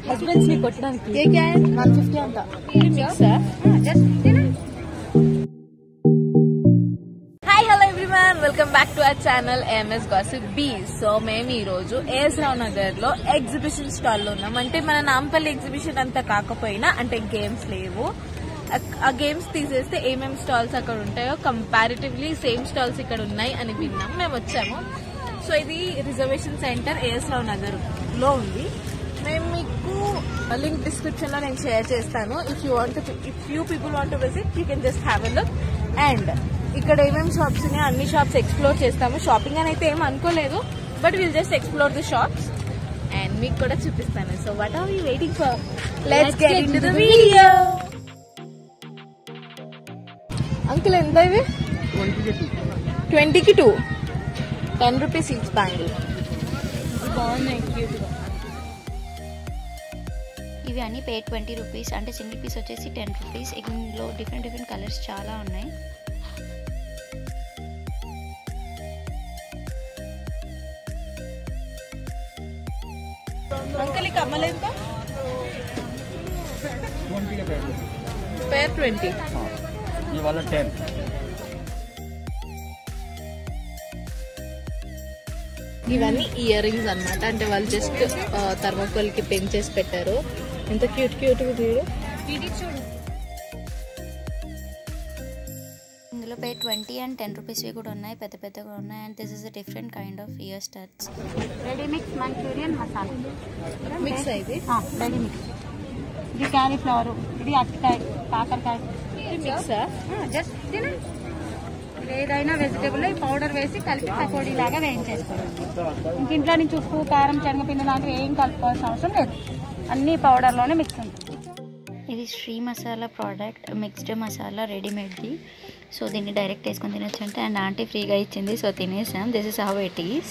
husbands ని కొట్టడానికి ये क्या है वन फिफ्टी अंत hi hello everyone welcome back to our channel MS gossip B so మేము ఈ రోజు ఏఎస్ రావు నగర్ లో ఎగ్జిబిషన్ స్టాల్ లో ఉన్నాం అంటే మన నాంపల్లి ఎగ్జిబిషన్ అంతా కాకపోయినా అంటే గేమ్స్ లేవు ఆ- ఆ గేమ్స్ తీసేస్తే ఏమేమి స్టాల్స్ అక్కడ ఉంటాయో కంపారిటివ్లీ సేమ్ స్టాల్స్ ఇక్కడ ఉన్నాయి అని విన్నాం మేము వచ్చాము సో ఇది రిజర్వేషన్ సెంటర్ ఏఎస్ రావు నగర్ లో ఉంది మేము మీకు లింక్ డిస్క్రిప్షన్ లో నేను షేర్ చేస్తాను if you want if you people want visit you can just have a look and ఇక్కడ ఏమేమి షాప్స్ ఉన్నాయో అన్ని షాప్స్ ఎక్స్ప్లోర్ చేస్తాము షాపింగ్ అని అయితే ఏం అనుకోలేదు but will just explore the shops and మీకు కూడా చూపిస్తాను so what are you waiting for let's get in the video uncle ఎంత ఇవి ట్వంటీకి two ten rupees each bangle బాగున్నాయి క్యూట్గా ఇవి అన్ని పే ట్వంటీ రూపీస్ అంటే సింగిల్ పీస్ వచ్చేసి టెన్ రూపీస్ ఇందులో డిఫరెంట్ డిఫరెంట్ కలర్స్ చాలా ఉన్నాయి అంకుల్ ఈ కమ్మలు ఎంత పేర్ ట్వంటీ ये वाला टेन ఇవన్నీ ఇయర్ రింగ్స్ అనమాట అంటే వాళ్ళు జస్ట్ థర్మోకోల్కి పెంచేసి పెట్టారు ఎంత క్యూట్ క్యూట్ వీడు ఇందులో పే ట్వంటీ అండ్ టెన్ రూపీస్వి కూడా ఉన్నాయి పెద్ద పెద్దగా ఉన్నాయి and this is a different kind of ear studs ready mix Manchurian masala mix అయితే రెడీ మిక్స్ ఇది క్యాలీఫ్లవర్ ఇది అరటికాయ కాకరకాయ మిక్స్ జస్ట్ తినండి ఇది ఏదైనా వెజిటేబుల్ ఈ పౌడర్ వేసి కలిపి పకోడీ లాగా వేయించేసుకోవాలి ఇంక ఇంట్లో నుంచి ఉప్పు కారం శనగపిండి లాంటివి ఏం కలుపుకోవాల్సిన అవసరం లేదు అన్ని పౌడర్లోనే మిక్స్ ఉంటుంది ఇది శ్రీ మసాలా ప్రోడక్ట్ మిక్స్డ్ మసాలా రెడీమేడ్ది సో దీన్ని డైరెక్ట్ వేసుకొని తినొచ్చు అంటే అండ్ ఆంటీ ఫ్రీగా ఇచ్చింది సో తినేసాం this is how it is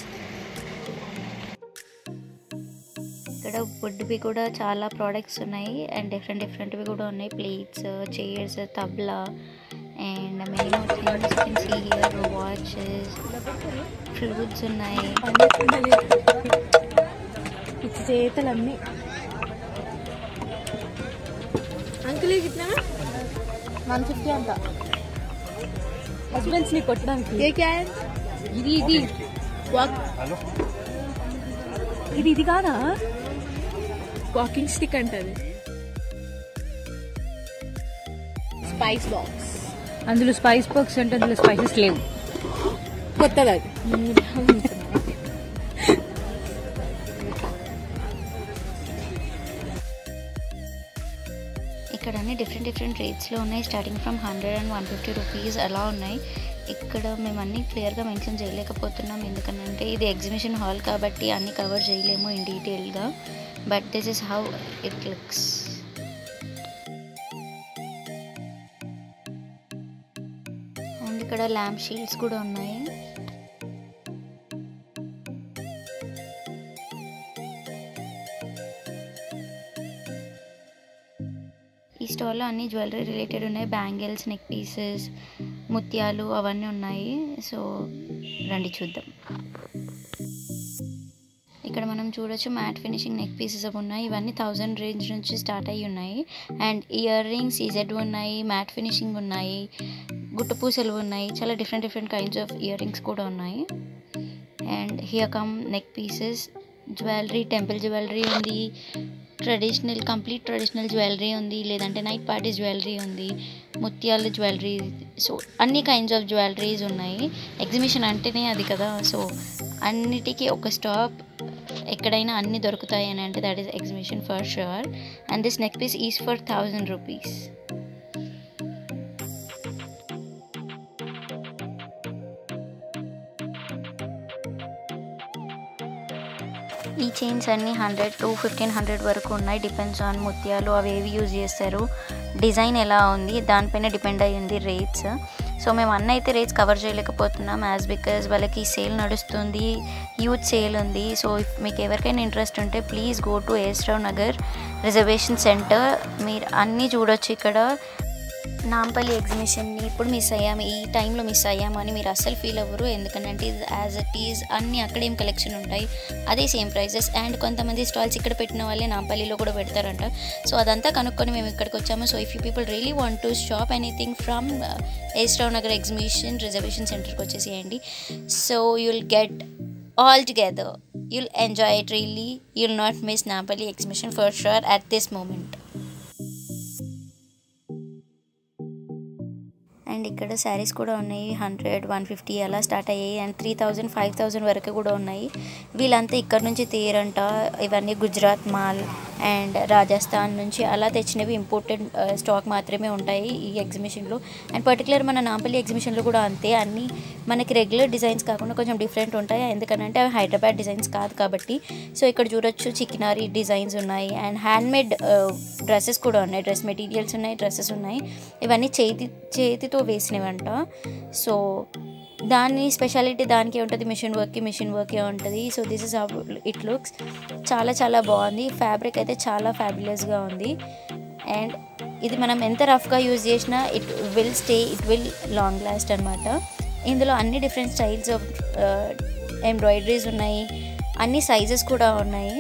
ఇక్కడ వుడ్వి కూడా చాలా ప్రోడక్ట్స్ ఉన్నాయి అండ్ డిఫరెంట్ డిఫరెంట్వి కూడా ఉన్నాయి plates chairs tabla and many things can see here watches flutes ఉన్నాయి పిచ్చి చేతలన్నీ అంకుల్ ఇట్లా వన్ ఫిఫ్టీ అంత హస్బెండ్స్ ని కొట్టడానికి ఏ క్యా है ఇది ఇది వాక్ ఇది ఇది కాదా వాకింగ్ స్టిక్ అంటది స్పైస్ బాక్స్ అందులో స్పైస్ బాక్స్ అంటే అందులో స్పైసెస్ లేవు కొత్తది అది ఇక్కడ అన్ని డిఫరెంట్ డిఫరెంట్ రేట్స్లో ఉన్నాయి starting from hundred and one fifty rupees అలా ఉన్నాయి ఇక్కడ మేము అన్ని క్లియర్గా మెన్షన్ చేయలేకపోతున్నాం ఎందుకంటే ఇది ఎగ్జిబిషన్ హాల్ కాబట్టి అన్ని కవర్ చేయలేము ఇన్ డీటెయిల్గా but this is how it looks and ఇక్కడ ల్యాంప్ షీల్డ్స్ కూడా ఉన్నాయి ఈ స్టోర్లో అన్ని జ్యువెలరీ రిలేటెడ్ ఉన్నాయి బ్యాంగిల్స్ నెక్ పీసెస్ ముత్యాలు అవన్నీ ఉన్నాయి సో రండి చూద్దాం ఇక్కడ మనం చూడొచ్చు మ్యాట్ ఫినిషింగ్ నెక్ పీసెస్ అవి ఉన్నాయి ఇవన్నీ థౌజండ్ రేంజ్ నుంచి స్టార్ట్ అయ్యి ఉన్నాయి అండ్ ఇయర్ రింగ్స్ ఈజెడ్ ఉన్నాయి మ్యాట్ ఫినిషింగ్ ఉన్నాయి గుట్టపూసలు ఉన్నాయి చాలా different different kinds of ear rings కూడా ఉన్నాయి and here come neck pieces jewellery temple jewellery ఉంది ట్రెడిషనల్ కంప్లీట్ ట్రెడిషనల్ జ్యువెలరీ ఉంది లేదంటే నైట్ పార్టీ జ్యువెలరీ ఉంది ముత్యాల జ్యువెలరీ సో అన్ని కైండ్స్ ఆఫ్ జ్యువెలరీస్ ఉన్నాయి ఎగ్జిబిషన్ అంటేనే అది కదా సో అన్నిటికీ ఒక స్టాప్ ఎక్కడైనా అన్ని దొరుకుతాయి అని అంటే that is exhibition for sure and this neck piece is for thousand rupees ఈ చైన్స్ అన్ని హండ్రెడ్ టు ఫిఫ్టీన్ హండ్రెడ్ వరకు ఉన్నాయి డిపెండ్స్ ఆన్ ముత్యాలు అవి ఏవి యూజ్ చేస్తారు డిజైన్ ఎలా ఉంది దానిపైన డిపెండ్ అయ్యి ఉంది రేట్స్ సో మేము అన్న అయితే రేట్స్ కవర్ చేయలేకపోతున్నాం యాజ్ బికాజ్ వాళ్ళకి సేల్ నడుస్తుంది యూత్ సేల్ ఉంది సో ఇఫ్ మీకు ఎవరికైనా ఇంట్రెస్ట్ ఉంటే please go to AS Rao Nagar reservation centre మీరు అన్నీ చూడొచ్చు ఇక్కడ నాంపల్లి ఎగ్జిబిషన్ని ఇప్పుడు మిస్ అయ్యాము ఈ టైంలో మిస్ అయ్యాము అని మీరు అస్సలు ఫీల్ అవ్వరు ఎందుకంటే ఇది యాజ్ ఇట్ ఈజ్ అన్ని అక్కడేం కలెక్షన్ ఉంటాయి అదే సేమ్ ప్రైజెస్ అండ్ కొంతమంది స్టాల్స్ ఇక్కడ పెట్టిన వాళ్ళే నాంపల్లిలో కూడా పెడతారంట సో అదంతా కనుక్కొని మేము ఇక్కడికి వచ్చాము so if you people really want to shop anything from AS Rao Nagar exhibition reservation సెంటర్కి వచ్చేసేయండి so you'll get all together you'll enjoy it really you'll not miss Nampally exhibition for sure at this moment and ఇక్కడ saris కూడా ఉన్నాయి hundred one fifty అలా start అయ్యాయి and three thousand five thousand వరకు కూడా ఉన్నాయి వీళ్ళంతా ఇక్కడ నుంచి తీయరంట ఇవన్నీ గుజరాత్ మాల్ అండ్ రాజస్థాన్ నుంచి అలా తెచ్చినవి ఇంపోర్టెడ్ స్టాక్ మాత్రమే ఉంటాయి ఈ ఎగ్జిబిషన్లో అండ్ పర్టికులర్ మన నాంపల్లి ఎగ్జిబిషన్లో కూడా అంతే అన్నీ మనకి రెగ్యులర్ డిజైన్స్ కాకుండా కొంచెం డిఫరెంట్ ఉంటాయి ఎందుకంటే అవి హైదరాబాద్ డిజైన్స్ కాదు కాబట్టి సో ఇక్కడ చూడొచ్చు చికినారి డిజైన్స్ ఉన్నాయి అండ్ హ్యాండ్మేడ్ డ్రెస్సెస్ కూడా ఉన్నాయి డ్రెస్ మెటీరియల్స్ ఉన్నాయి డ్రెస్సెస్ ఉన్నాయి ఇవన్నీ చేతి చేతితో వేసినవంట సో దాని స్పెషాలిటీ దానికే ఉంటుంది మిషన్ వర్క్కి మిషన్ వర్కే ఉంటుంది so this is how it looks చాలా చాలా బాగుంది ఫ్యాబ్రిక్ అయితే చాలా ఫ్యాబులస్గా ఉంది అండ్ ఇది మనం ఎంత రఫ్గా యూజ్ చేసినా it will stay it will long last అనమాట ఇందులో అన్ని డిఫరెంట్ స్టైల్స్ ఆఫ్ ఎంబ్రాయిడరీస్ ఉన్నాయి అన్ని సైజెస్ కూడా ఉన్నాయి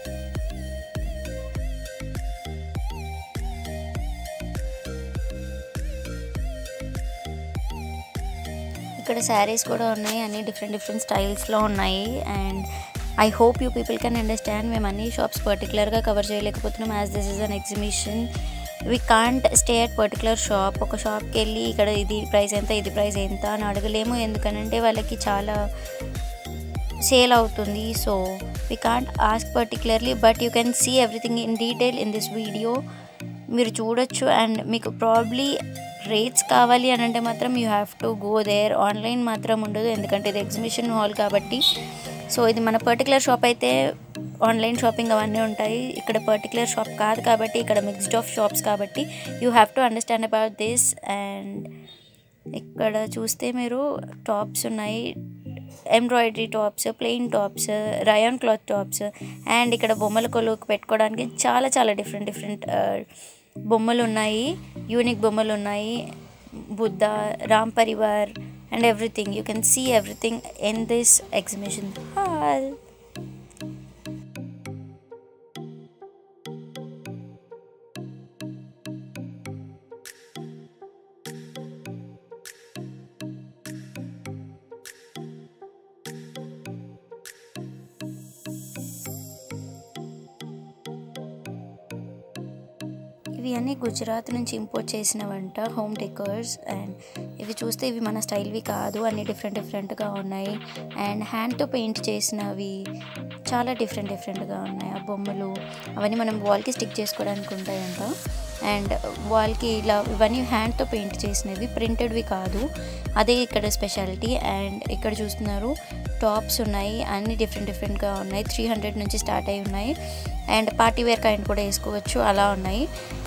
ఇక్కడ శారీస్ కూడా ఉన్నాయి అన్ని డిఫరెంట్ డిఫరెంట్ స్టైల్స్లో ఉన్నాయి and I hope you people can understand మేము అన్ని షాప్స్ పర్టికులర్గా కవర్ చేయలేకపోతున్నాం as this is an exhibition we can't stay at particular shop ఒక షాప్కి వెళ్ళి ఇక్కడ ఇది ప్రైస్ ఎంత ఇది ప్రైస్ ఎంత అని అడగలేము ఎందుకనంటే వాళ్ళకి చాలా సేల్ అవుతుంది so we can't ask particularly but you can see everything in detail in this video మీరు చూడొచ్చు అండ్ మీకు ప్రాబ్లీ రేట్స్ కావాలి అని అంటే మాత్రం you have to go there online మాత్రం ఉండదు ఎందుకంటే ఇది ఎగ్జిబిషన్ హాల్ కాబట్టి సో ఇది మన పర్టికులర్ షాప్ అయితే ఆన్లైన్ షాపింగ్ అవన్నీ ఉంటాయి ఇక్కడ పర్టికులర్ షాప్ కాదు కాబట్టి ఇక్కడ మిక్స్డ్ ఆఫ్ షాప్స్ కాబట్టి you have to understand about this and ఇక్కడ చూస్తే మీరు టాప్స్ ఉన్నాయి embroidery tops plain tops rayon cloth tops and ఇక్కడ బొమ్మల కొలువుకు పెట్టుకోవడానికి చాలా చాలా డిఫరెంట్ డిఫరెంట్ బొమ్మలు ఉన్నాయి యూనిక్ బొమ్మలు ఉన్నాయి Buddha Ram Parivar and everything you can see everything in this exhibition hall ఇవి అన్నీ గుజరాత్ నుంచి ఇంపోర్ట్ చేసినవంట హోమ్ డెకర్స్ అండ్ ఇవి చూస్తే ఇవి మన స్టైల్వి కాదు అన్ని డిఫరెంట్ డిఫరెంట్గా ఉన్నాయి అండ్ హ్యాండ్తో పెయింట్ చేసినవి చాలా డిఫరెంట్ డిఫరెంట్గా ఉన్నాయి ఆ బొమ్మలు అవన్నీ మనం వాల్కి స్టిక్ చేసుకోవడానికి ఉంటాయంట అండ్ వాల్కి ఇలా ఇవన్నీ హ్యాండ్తో పెయింట్ చేసినవి ప్రింటెడ్వి కాదు అదే ఇక్కడ స్పెషాలిటీ అండ్ ఇక్కడ చూస్తున్నారు టాప్స్ ఉన్నాయి అన్ని డిఫరెంట్ డిఫరెంట్గా ఉన్నాయి త్రీ హండ్రెడ్ నుంచి స్టార్ట్ అయి ఉన్నాయి అండ్ పార్టీ వేర్ కైండ్ కూడా వేసుకోవచ్చు అలా ఉన్నాయి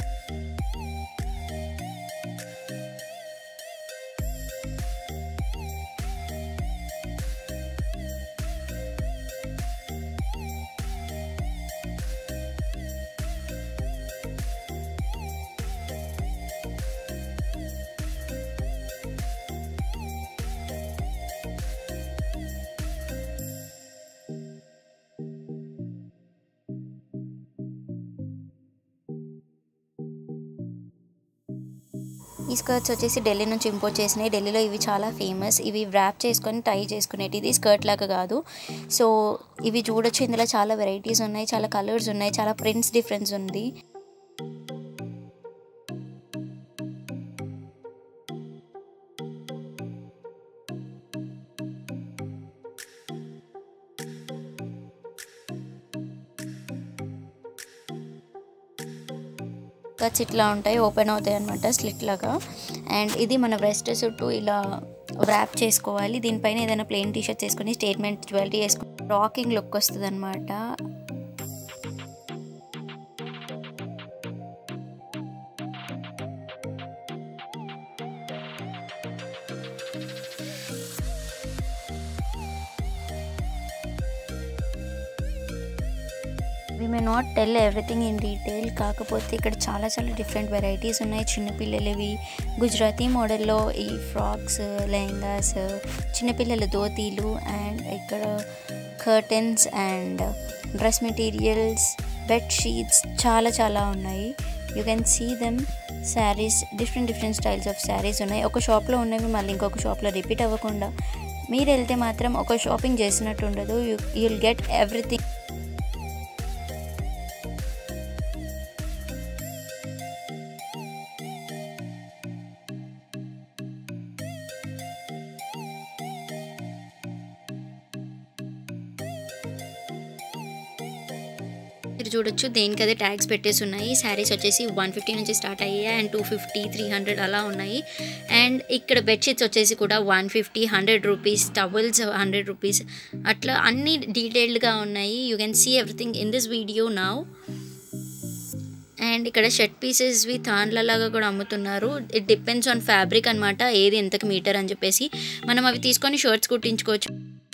ఈ స్కర్ట్స్ వచ్చేసి ఢిల్లీ నుంచి ఇంపోర్ట్ చేసినాయి ఢిల్లీలో ఇవి చాలా ఫేమస్ ఇవి ర్యాప్ చేసుకొని టై చేసుకునేటి ఇది స్కర్ట్ లాగా కాదు సో ఇవి చూడొచ్చు ఇందులో చాలా వెరైటీస్ ఉన్నాయి చాలా కలర్స్ ఉన్నాయి చాలా ప్రింట్స్ డిఫరెన్స్ ఉంది కట్స్ ఇట్లా ఉంటాయి ఓపెన్ అవుతాయి అనమాట స్లిట్ లాగా అండ్ ఇది మన బ్రెస్ట్ చుట్టూ ఇలా ర్యాప్ చేసుకోవాలి దీనిపైన ఏదైనా ప్లెయిన్ టీ షర్ట్స్ వేసుకొని స్టేట్మెంట్ జ్యువెలరీ వేసుకొని రాకింగ్ లుక్ వస్తుంది అనమాట ఇవి may not tell everything in detail కాకపోతే ఇక్కడ చాలా చాలా డిఫరెంట్ వెరైటీస్ ఉన్నాయి చిన్నపిల్లలవి గుజరాతీ మోడల్లో ఈ ఫ్రాక్స్ లెహంగాస్ చిన్నపిల్లల ధోతీలు అండ్ ఇక్కడ curtains and dress materials bed sheets చాలా చాలా ఉన్నాయి you can see them saris different different styles of saris ఉన్నాయి ఒక షాప్లో ఉన్నవి మళ్ళీ ఇంకొక షాప్లో రిపీట్ అవ్వకుండా మీరు వెళ్తే మాత్రం ఒక షాపింగ్ చేసినట్టు ఉండదు యూ యుల్ గెట్ ఎవ్రీథింగ్ మీరు చూడొచ్చు దేనికదే ట్యాగ్స్ పెట్టేసి ఉన్నాయి శారీస్ వచ్చేసి వన్ ఫిఫ్టీ నుంచి స్టార్ట్ అయ్యాయి and two fifty three hundred అలా ఉన్నాయి అండ్ ఇక్కడ బెడ్షీట్స్ వచ్చేసి కూడా one fifty hundred rupees towels hundred rupees అట్లా అన్ని డీటెయిల్డ్గా ఉన్నాయి you can see everything in this video now and ఇక్కడ షర్ట్ పీసెస్వి తాన్లలాగా కూడా అమ్ముతున్నారు ఇట్ డిపెండ్స్ ఆన్ ఫ్యాబ్రిక్ అనమాట ఏది ఎంతకు మీటర్ అని చెప్పేసి మనం అవి తీసుకొని షర్ట్స్ కుట్టించుకోవచ్చు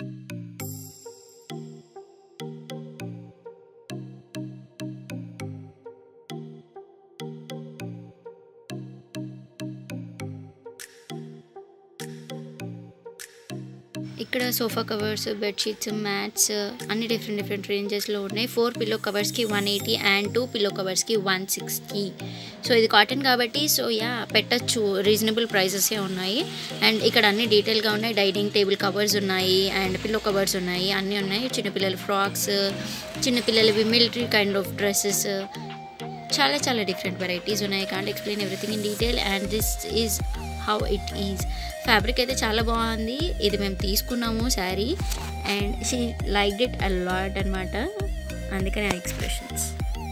ఇక్కడ సోఫా కవర్స్ బెడ్షీట్స్ మ్యాట్స్ అన్ని డిఫరెంట్ డిఫరెంట్ రేంజెస్లో ఉన్నాయి ఫోర్ పిల్లో కవర్స్కి one eighty and two pillow కవర్స్కి వన్ సిక్స్టీ సో ఇది కాటన్ కాబట్టి సో యా పెట్టచ్చు రీజనబుల్ ప్రైజెసే ఉన్నాయి అండ్ ఇక్కడ అన్ని డీటెయిల్గా ఉన్నాయి డైనింగ్ టేబుల్ కవర్స్ ఉన్నాయి అండ్ పిల్లో కవర్స్ ఉన్నాయి అన్నీ ఉన్నాయి చిన్నపిల్లల ఫ్రాక్స్ చిన్నపిల్లలవి మిలిటరీ కైండ్ ఆఫ్ డ్రెస్సెస్ చాలా చాలా డిఫరెంట్ వెరైటీస్ ఉన్నాయి can't explain everything in detail and this is how it is fabric అయితే చాలా బాగుంది ఇది మేము తీసుకున్నాము sari and she like it a lot అనమాట అందుకని ఆ ఎక్స్ప్రెషన్స్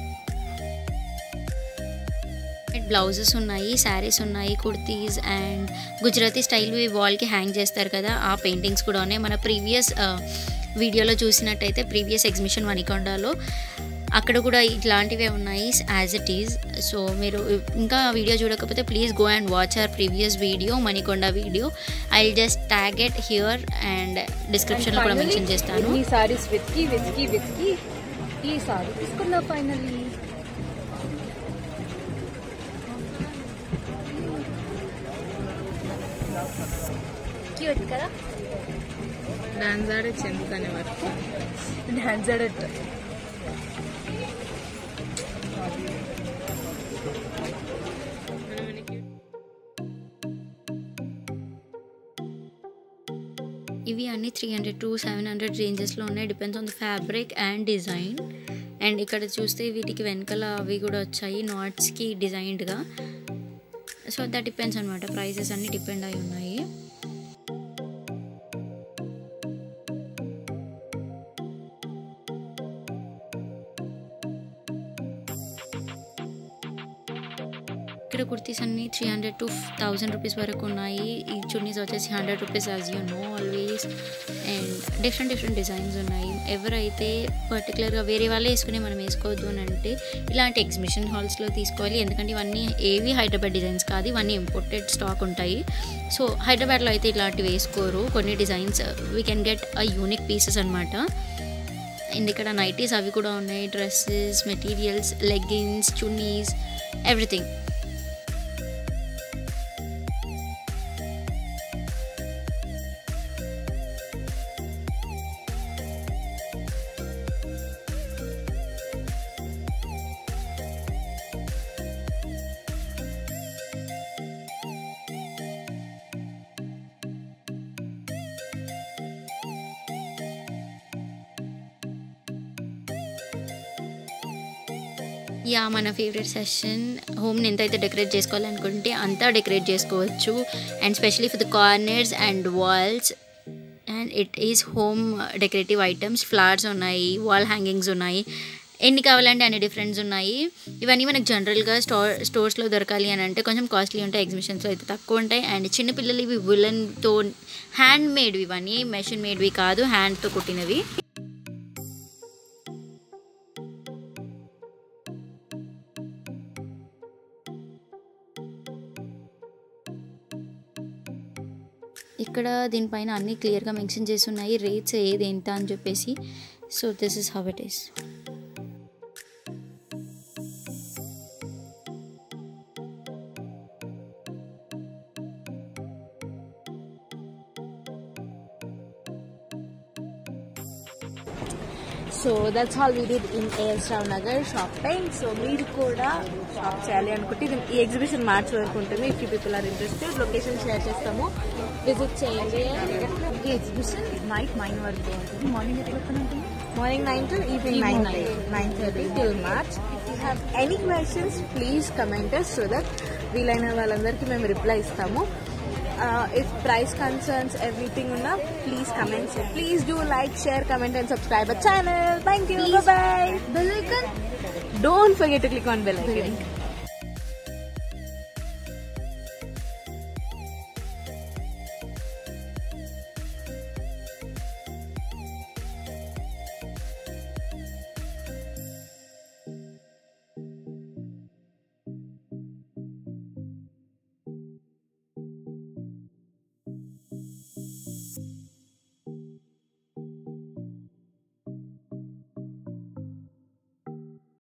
బ్లౌజెస్ ఉన్నాయి శారీస్ ఉన్నాయి కుర్తీస్ అండ్ గుజరాతీ స్టైల్ వాల్కి హ్యాంగ్ చేస్తారు కదా ఆ పెయింటింగ్స్ కూడా ఉన్నాయి మన ప్రీవియస్ వీడియోలో చూసినట్టయితే ప్రీవియస్ ఎగ్జిబిషన్ వనికొండలో అక్కడ కూడా ఇట్లాంటివే ఉన్నాయి యాజ్ ఇట్ ఈజ్ సో మీరు ఇంకా వీడియో చూడకపోతే please go and watch our previous video Manikonda video I just tag it here and డిస్క్రిప్షన్లో కూడా మెన్షన్ చేస్తాను ఈ సారీస్ వెతికి వెతికి వెతికి ఈ సారీ తీసుకున్నా ఫైనల్లీ క్యూట్ కదా డాన్స్ ఆడే చెందుతానే వరకు డాన్స్ ఆడట ఇవి అన్ని three hundred to seven hundred రేంజెస్లో ఉన్నాయి depends on the fabric and design and ఇక్కడ చూస్తే వీటికి వెనకాల అవి కూడా వచ్చాయి నాట్స్కి డిజైన్డ్గా సో దట్ డిపెండ్స్ అనమాట ప్రైసెస్ అన్నీ డిపెండ్ అయి ఉన్నాయి ఇక్కడ కుర్తీస్ అన్ని three hundred to thousand rupees వరకు ఉన్నాయి ఈ చున్నీస్ వచ్చేసి hundred rupees as you know always and different different designs ఉన్నాయి ఎవరైతే పర్టికులర్గా వేరే వాళ్ళే వేసుకుని మనం వేసుకోవద్దు అని అంటే ఇలాంటి ఎగ్జిబిషన్ హాల్స్లో తీసుకోవాలి ఎందుకంటే ఇవన్నీ ఏవి హైదరాబాద్ డిజైన్స్ కాదు ఇవన్నీ ఇంపోర్టెడ్ స్టాక్ ఉంటాయి సో హైదరాబాద్లో అయితే ఇలాంటివి వేసుకోరు కొన్ని designs we can get a unique pieces అనమాట అండ్ ఇక్కడ నైటీస్ అవి కూడా ఉన్నాయి dresses materials leggings chunnis everything yeah మన ఫేవరెట్ సెషన్ హోమ్ని ఎంతైతే డెకరేట్ చేసుకోవాలనుకుంటే అంతా డెకరేట్ చేసుకోవచ్చు and specially for the corners and walls and it is home decorative items flowers ఉన్నాయి వాల్ హ్యాంగింగ్స్ ఉన్నాయి ఎన్ని కావాలంటే అన్ని డిఫరెంట్స్ ఉన్నాయి ఇవన్నీ మనకు జనరల్గా స్టోర్ స్టోర్స్లో దొరకాలి అని అంటే కొంచెం కాస్ట్లీ ఉంటాయి ఎగ్జిబిషన్స్లో అయితే తక్కువ ఉంటాయి అండ్ చిన్నపిల్లలు ఇవి వులన్తో హ్యాండ్ మేడ్వి ఇవన్నీ మెషిన్ మేడ్వి కాదు హ్యాండ్తో కుట్టినవి ఇక్కడ దీనిపైన అన్ని క్లియర్గా మెన్షన్ చేసి ఉన్నాయి రేట్స్ ఏది ఎంత అని చెప్పేసి so this is how it is so that's all we did in A S Rao Nagar shopping so మీరు కూడా షాప్ చేయాలి అనుకుంటే ఇది ఈ ఎగ్జిబిషన్ మార్చ్ వరకు ఉంటుంది if you people are interested location share చేస్తాము విజిట్ చేయండి ఈ ఎగ్జిబిషన్ నైట్ నైన్ వరకు ఉంటుంది మార్నింగ్ ఎట్లా ఓపెన్ ఉంటుంది morning nine to evening nine nine thirty till March if you have any questions please comment us so that వీలైన వాళ్ళందరికీ మేము రిప్లై ఇస్తాము ఇఫ్ ప్రైస్ కన్సర్న్స్ ఎవ్రీథింగ్ ఉన్నా please comments please do like share comment and subscribe channel thank you bye bell icon don't forget to click on bell icon